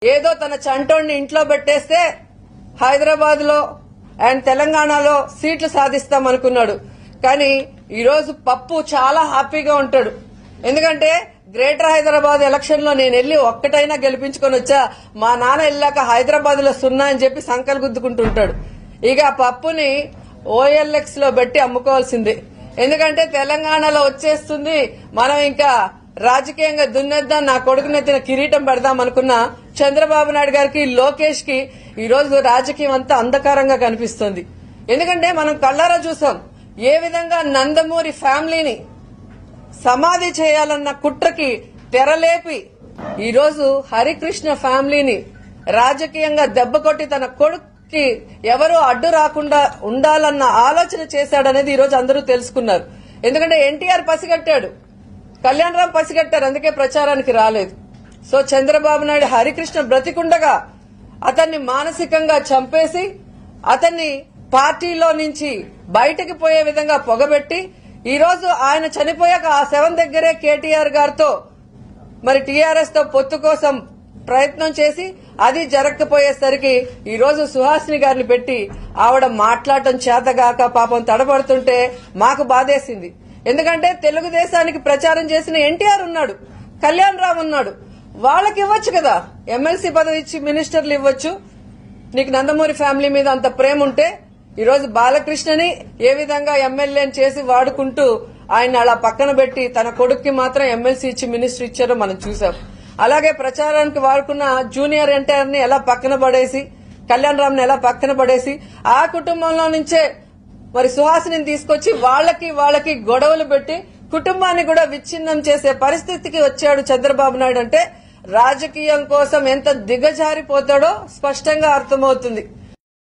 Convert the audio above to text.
ఏదో తన చంటోడిని ఇంట్లో పెట్టేస్తే హైదరాబాద్ లో అండ్ తెలంగాణలో సీట్లు సాధిస్తాం అనుకున్నాడు కానీ ఈ రోజు పప్పు చాలా హ్యాపీగా ఉంటాడు ఎందుకంటే గ్రేటర్ హైదరాబాద్ ఎలక్షన్ లో నేను వెళ్లి ఒక్కటైనా గెలిపించుకొని వచ్చా మా నాన్న వెళ్ళాక హైదరాబాద్ లో సున్నా అని చెప్పి సంకలు గుద్దుకుంటుంటాడు ఇక ఆ పప్పుని ఓఎల్ఎక్స్ లో పెట్టి అమ్ముకోవాల్సిందే ఎందుకంటే తెలంగాణలో వచ్చేస్తుంది మనం ఇంకా రాజకీయంగా దున్నేద్దాం నా కొడుకునెత్తిన కిరీటం పెడదాం అనుకున్న చంద్రబాబు నాయుడు గారికి లోకేష్ కి ఈ రోజు రాజకీయం అంతా అంధకారంగా కనిపిస్తుంది ఎందుకంటే మనం కళ్ళారా చూసాం ఏ విధంగా నందమూరి ఫ్యామిలీని సమాధి చేయాలన్న కుట్రకి తెరలేపి ఈరోజు హరికృష్ణ ఫ్యామిలీని రాజకీయంగా దెబ్బకొట్టి తన కొడుక్కి ఎవరు అడ్డు రాకుండా ఉండాలన్న ఆలోచన చేశాడనేది ఈరోజు అందరూ తెలుసుకున్నారు ఎందుకంటే ఎన్టీఆర్ పసిగట్టాడు కళ్యాణ్ రామ్ పసిగట్టారు అందుకే ప్రచారానికి రాలేదు సో చంద్రబాబు నాయుడు హరికృష్ణ బ్రతికుండగా అతన్ని మానసికంగా చంపేసి అతన్ని పార్టీలో నుంచి బయటకు పోయే విధంగా పొగబెట్టి ఈ రోజు ఆయన చనిపోయాక ఆ సెవెన్ దగ్గరే కేటీఆర్ గారితో మరి టీఆర్ఎస్ తో పొత్తు కోసం ప్రయత్నం చేసి అది జరగకపోయేసరికి ఈ రోజు సుహాసిని గారిని పెట్టి ఆవిడ మాట్లాడటం చేతగాక పాపం తడబడుతుంటే మాకు బాధేసింది ఎందుకంటే తెలుగుదేశానికి ప్రచారం చేసిన ఎన్టీఆర్ ఉన్నాడు కళ్యాణ్ రామ్ ఉన్నాడు వాళ్ళకి ఇవ్వచ్చు కదా ఎమ్మెల్సీ పదవి ఇచ్చి మినిస్టర్లు ఇవ్వచ్చు నీకు నందమూరి ఫ్యామిలీ మీద అంత ప్రేమ ఉంటే ఈ రోజు బాలకృష్ణని ఏ విధంగా ఎమ్మెల్యేని చేసి వాడుకుంటూ ఆయన అలా పక్కన పెట్టి తన కొడుక్కి మాత్రం ఎమ్మెల్సీ ఇచ్చి మినిస్టర్ ఇచ్చారో మనం చూసాం అలాగే ప్రచారానికి వాడుకున్న జూనియర్ ఎన్టీఆర్ ని ఎలా పక్కన పడేసి కళ్యాణ్ రామ్ ని ఎలా పక్కన పడేసి ఆ కుటుంబంలో నుంచే మరి సుహాసిని తీసుకొచ్చి వాళ్ళకి వాళ్ళకి గొడవలు పెట్టి కుటుంబాన్ని కూడా విచ్ఛిన్నం చేసే పరిస్థితికి వచ్చాడు చంద్రబాబు నాయుడు అంటే రాజకీయం కోసం ఎంత దిగజారిపోతాడో స్పష్టంగా అర్థమవుతుంది